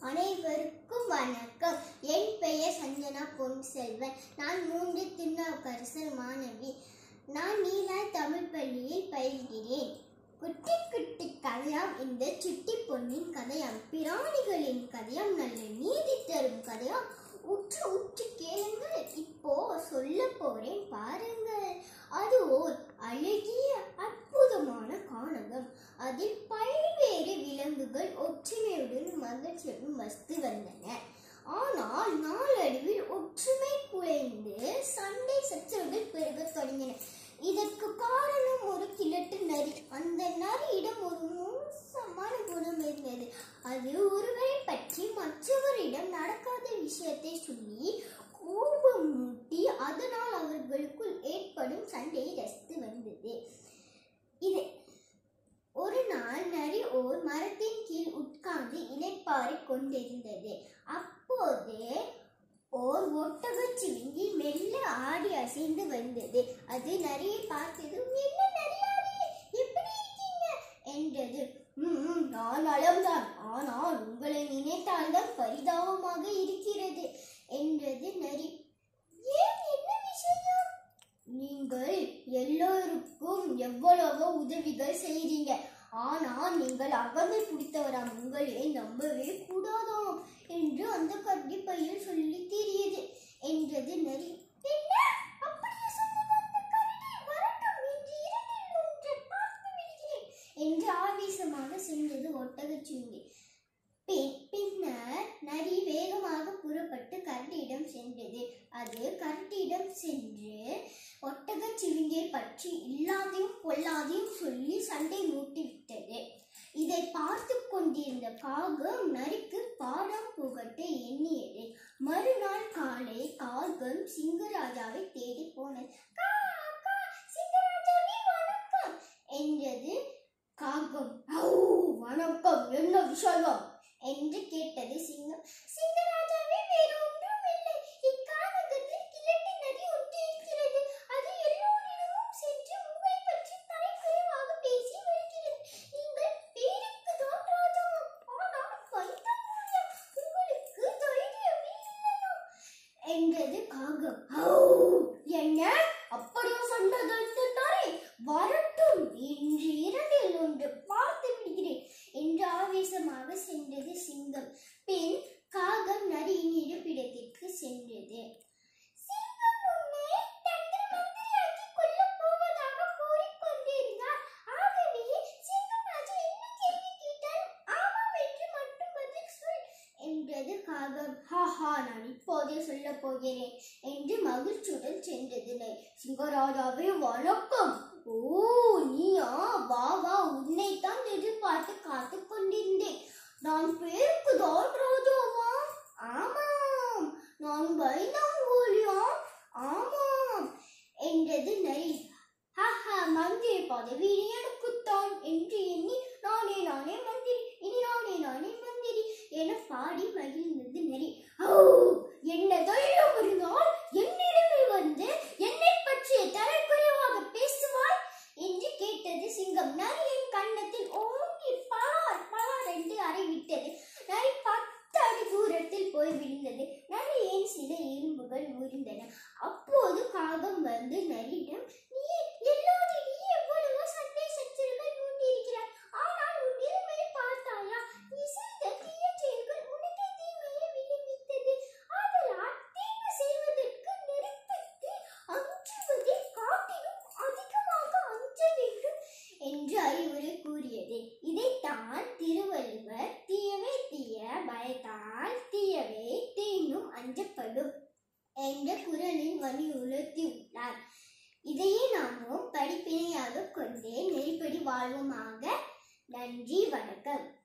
அனைவருக்கும் வணக்கம் என் பெயர் சஞ்சனா பொன் செல்வன் நான் மூன்று திருநாவுக்கரசர் மாணவி நான் நீலாய் தமிழ் பள்ளியில் பயில்கிறேன் குட்டி குட்டி கதையாம் இந்த சுட்டி பொன்னின் கதையாம் பிராணிகளின் கதையாம் நல்ல நீதி தரும் கதையாம் உற்று உற்று கேளுங்கள் இப்போ சொல்ல போறேன் பாருங்கள் அது ஓர் அழகிய அற்புதமான கானகம் அதில் பல்வேறு விலங்குகள் ஒற்றுமையுடன் மகிழ்ச்சியுடன் வசித்து வந்தன ஆனால் நாளடைவில் ஒற்றுமை குலைந்து சண்டை சச்சரவுகள் பெருகத் தொடங்கின இதற்கு காரணம் ஒரு கிழட்டு நரி அந்த நரியிடம் ஒரு மோசமான குணம் இருந்தது அது ஒருவரை பற்றி மற்றவரிடம் நடக்காத விஷயத்தை சொல்லி கோபம் மூட்டி அதனால் அவர்களுக்குள் ஏற்படும் சண்டையை ரசித்து வந்தது இது ஒரு நாள் நரி ஓர் மரத்தின் கீழ் உட்கார்ந்து இலைப்பாரிக் கொண்டிருந்தது அப்போது ஓர் ஒட்டகச் சிவிங்கி மெல்ல ஆடி அசைந்து வந்தது அது நரியை பார்த்ததும் என்ன நரியாரே எப்படி இருக்கீங்க என்றது "ம், நான் நலம்தான் ஆனால் உங்களை நினைத்தால்தான் பரிதாபமாக இருக்கிறது என்றது நரி ஏன் என்ன விஷயம் நீங்கள் எல்லோருக்கும் எவ்வளவோ உதவிகள் செய்றீங்க ஆனால் நீங்கள் அகந்தை பிடித்தவராம் உங்களை நம்பவே கூடாதாம் என்று அந்த கட்டி பையில் சொல்லி தெரியுது என்றது நரி என்ன அப்படியே சொன்னது அந்த கரடி வரட்டும் என்று இரண்டில் ஒன்றை பார்த்து விடுகிறேன் என்று ஆவேசமாக சென்றது ஒட்டகச்சுண்டி பின் பின்னர் நரி வேகமாக புறப்பட்டு கரடியிடம் சென்றது அது கரடியிடம் சென்று ஒட்டகச் சிவிங்கை பற்றி இல்லாதையும் பொல்லாதையும் சொல்லி சண்டை மூட்டி விட்டது இதை பார்த்து கொண்டிருந்த காகம் நரிக்கு பாடம் புகட்ட எண்ணியது மறுநாள் காலை காகம் சிங்கராஜாவை தேடி போனது "கா, கா, சிங்கராஜாவே வணக்கம் என்றது காகம் "ஔ, வணக்கம் என்ன விஷயம் என்று கேட்டது சிங்கம் சிங்கராஜாவே வேறு ஒன்றும் இல்லை இக்கானகத்தில் கிழட்டு நதி ஒட்டி இருக்கிறது அது எல்லோரிடமும் சென்று உங்களை பற்றி தரைக்குறைவாக பேசி வருகிறது நீங்கள் பேருக்கு தான் ராஜா ஆனால் வைத்தமுடியா உங்களுக்கு தைரியமே இல்லையா என்றது காகம் "ஔ, என்ன அப்படியா சொன்னதற்கு தாரே வரட்டும் இன்று இரண்டில் ஒன்று பார்த்து விடுகிறேன் என்று ஆவேசமாக சென்றது சிங்கம் பின் காகம் நரியின் இருப்பிடத்திற்கு சென்றது சிங்கம் உன்னை தந்திர மந்திரியாக்கி கொல்லப் போவதாக கூறிக்கொண்டிருந்தார் ஆகவே சிங்கம் ராஜா என்ன கேள்வி கேட்டால் ஆமாம் என்று மட்டும் பதில் சொல் என்றது காகம் ஹாஹா நான் இப்போதே சொல்லப் போகிறேன் என்று மகிழ்ச்சியுடன் சென்றது நரி. சிங்கராஜாவே வணக்கம் ஓ நீயா வா வா உன்னைத்தான் எதிர்பார்த்து காத்து கொண்டிருந்தேன் நான் பேருக்கு தான் ராஜாவா ஆமாம் நான் வைதாங்கோலியாம் ஆமாம் என்றது நரி ஹஹா மந்திரி பதவி எனக்குத்தான் என்று எண்ணி நானே நானே மந்திரி இனி நானே நானே மந்திரி என பாடி மகிழ்ந்தது நரி ஓ என்ன தைரியம் இருந்தால் என்னிடமே வந்து என்னை பற்றிய தரக்குறைவாக பேசுவாய் என்று கேட்டது சிங்கம் நரியின் கன்னத்தில் ஓங்கி பலார் பலார் என்று அறைவிட்டது நரி பத்து அடி தூரத்தில் போய் விழுந்தது நரியின் சில எலும்புகள் முறிந்தன அப்போது காகம் வந்து நரியிடம் நீ எல்லோரிடையே எவ்வளவோ சண்டை சச்சரவுகள் மூண்டிருக்கிறாய் ஆனால் உன் நிலைமையை பார்த்தாயா நீ செய்த தீய செயல்கள் உனக்கே தீமையை விளைவித்தது ஆதலால் தீங்கு செய்வதற்கு நிறுத்திட்டு அஞ்சுவதை காட்டிலும் அதிகமாக அஞ்ச வேண்டும் என்று அறிவுரை கூறியது இதைத்தான் திருவள்ளுவர் தீயவை தீய பயத்தால் தீயவை தீனும் அஞ்சப்படும் என்ற குரலில் வலியுறுத்தியுள்ளார் இதையே நாமும் படிப்பினையாக கொண்டே நெறிப்படி வாழ்வோமாக நன்றி வணக்கம்